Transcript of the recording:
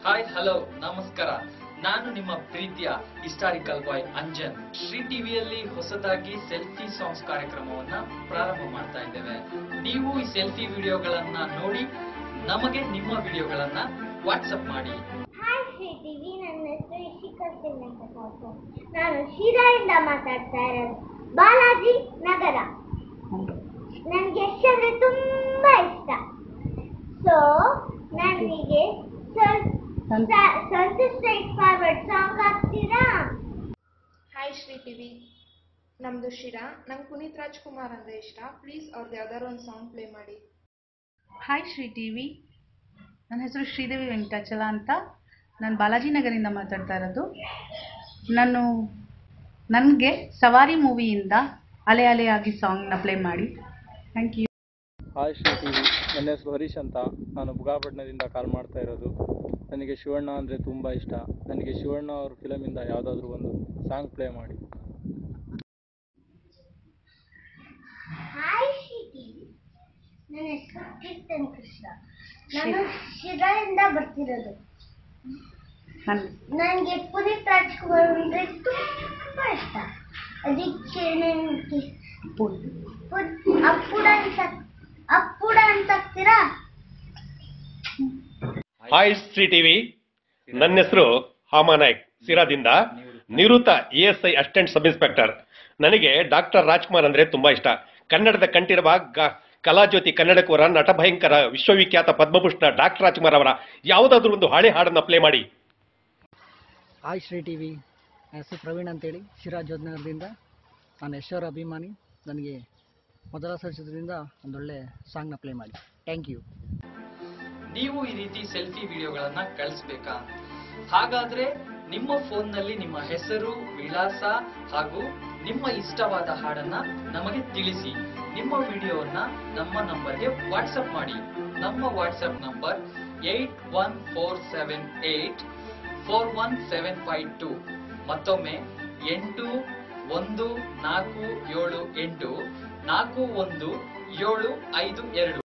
Hi hello ನಮಸ್ಕಾರ ನಾನು ನಿಮ್ಮ ಪ್ರೀತಿಯ ಹಿಸ್ಟಾರಿಕಲ್ ಬಾಯ್ ಅಂಜನ್ ಶ್ರೀ ಟಿವಿಯಲ್ಲಿ ಹೊಸದಾಗಿ ಸೆಲ್ಫಿ ಸಾಂಗ್ಸ್ ಕಾರ್ಯಕ್ರಮವನ್ನ ಪ್ರಾರಂಭ ಮಾಡ್ತಾ ಇದ್ದೇವೆ ನೀವು ಈ ಸೆಲ್ಫಿ ವಿಡಿಯೋಗಳನ್ನ ನೋಡಿ ನಮಗೆ ನಿಮ್ಮ ವಿಡಿಯೋಗಳನ್ನ ವಾಟ್ಸಪ್ ಮಾಡಿ ಹಾಯ್ ಶ್ರೀ ಟಿವಿ ನನ್ನ ಹೆಸರು ಇಶಿಕಾ ಸಿಂಗ್ ಅಂತ ಕಾಸು. ನಾನು ಶಿರಾಯಿಂದ ಮಾತಾಡ್ತಾ ಇರೋದು ಬಾಲಾಜಿ ನಗರ ನನಗೆ ಯಶ್ ಅಂದ್ರೆ ತುಂಬಾ ಇಷ್ಟ ಸೊ ನನಗೆ ಸ್ವಲ್ಪ ಸ್ಟ್ರೈಟ್ ಫಾರ್ವರ್ಡ್ ಸಾಂಗ್ ಹಾಕ್ತೀರಾ ಹಾಯ್ ಶ್ರೀ ಟಿವಿ ನಮ್ಮದು ಶಿರಾ ನಂಗೆ ಪುನೀತ್ ರಾಜ್ಕುಮಾರ್ ಅಂದರೆ ಇಷ್ಟ ಪ್ಲೀಸ್ ಅವ್ರದ್ದು ಯಾವ್ದಾದ್ರು ಒಂದು ಸಾಂಗ್ ಪ್ಲೇ ಮಾಡಿ ಹಾಯ್ ಶ್ರೀ ಟಿ ವಿ ನನ್ನ ಹೆಸರು ಶ್ರೀದೇವಿ ವೆಂಕಟಾಚಲ ಅಂತ ನಾನು ಬಾಲಾಜಿ ನಗರಿಂದ ಮಾತಾಡ್ತಾ ಇರೋದು ನಾನು ನನಗೆ ಸವಾರಿ ಮೂವಿಯಿಂದ ಅಲೆ ಅಲೆಯಾಗಿ ಸಾಂಗ್ನ ಪ್ಲೇ ಮಾಡಿ thank you hi Sri T V ನನ್ನ ಹೆಸರು ಹರೀಶ್ ಅಂತ ನಾನು ಬುಗಾಪಟ್ಟಣದಿಂದ ಕಾಲ್ ಮಾಡ್ತಾ ಇರೋದು ನನಗೆ ಶಿವಣ್ಣ ಅಂದರೆ ತುಂಬ ಇಷ್ಟ ನನಗೆ ಶಿವಣ್ಣ ಅವ್ರ ಫಿಲಮಿಂದ ಯಾವುದಾದ್ರೂ ಒಂದು ಸಾಂಗ್ ಪ್ಲೇ ಮಾಡಿ ಹಾಯ್ ಶ್ರೀ ಟಿವಿ ನನ್ನ ಹೆಸರು ಕೀರ್ತನ್ ಕೃಷ್ಣ ನಾನು ಶಿರಾದಿಂದ ಬರ್ತಿರೋದು ನನ್ನ ನನಗೆ ಪುನೀತ್ ರಾಜ್ಕುಮಾರ್ ಅಂದ್ರೆ ತುಂಬಾ ಇಷ್ಟ ಅದಕ್ಕೆ ನನಗೆ ಪುಡ್- ಅಪ್ಪುಡ ಅಂತ ಅಪ್ಪುಡ ಅಂತ ಹಾಕ್ತೀರಾ ಹಾಯ್ ಶ್ರೀ ಟಿವಿ ನನ್ನ ಹೆಸರು ಹಾಮಾನಾಯ್ಕ್ ಸಿರಾದಿಂದ ನಿವೃತ್ತ E S I assistant sub inspector ನನಗೆ ಡಾಕ್ಟರ್ ರಾಜ್ಕುಮಾರ್ ಅಂದ್ರೆ ತುಂಬಾ ಇಷ್ಟ ಕನ್ನಡದ ಕಂಠೀರವ ಗ- ಕಲಾಜ್ಯೋತಿ ಕನ್ನಡಕವರ ನಟಭಯಂಕರ ವಿಶ್ವವಿಖ್ಯಾತ ಪದ್ಮಭೂಷಣ ಡಾಕ್ಟರ್ ರಾಜ್ಕುಮಾರ್ ಅವರ ಯಾವುದಾದ್ರೂ ಒಂದು ಹಳೆ ಹಾಡನ್ನ ಪ್ಲೇ ಮಾಡಿ ಹಾಯ್ ಶ್ರೀ ಟಿ ವಿ ನನ್ನ ಹೆಸರು ಪ್ರವೀಣ್ ಅಂತೇಳಿ ಶಿರಾ ಜೋಧ್ನಗರದಿಂದ ನಾನು ಯಶೋರ ಅಭಿಮಾನಿ ನನಗೆ ಮೊದಲ ಚಿತ್ರದಿಂದ ಒಂದೊಳ್ಳೆ ಸಾಂಗ್ನ ಪ್ಲೇ ಮಾಡಿ ಥ್ಯಾಂಕ್ ಯು ನೀವು ಈ ರೀತಿ ಸೆಲ್ಫಿ ವಿಡಿಯೋಗಳನ್ನ ಕಳಿಸ್ಬೇಕಾ ಹಾಗಾದ್ರೆ ನಿಮ್ಮ ಫೋನ್ನಲ್ಲಿ ನಿಮ್ಮ ಹೆಸರು ವಿಳಾಸ ಹಾಗೂ ನಿಮ್ಮ ಇಷ್ಟವಾದ ಹಾಡನ್ನ ನಮಗೆ ತಿಳಿಸಿ ನಿಮ್ಮ ವಿಡಿಯೋವನ್ನ ನಮ್ಮ ನಂಬರ್ಗೆ ವಾಟ್ಸಪ್ ಮಾಡಿ ನಮ್ಮ WhatsApp number eight one four seven eight four one seven five two ಮತ್ತೊಮ್ಮೆ ಎಂಟು ಒಂದು ನಾಲ್ಕು ಏಳು ಎಂಟು ನಾಲ್ಕು ಒಂದು ಏಳು ಐದು ಎರಡು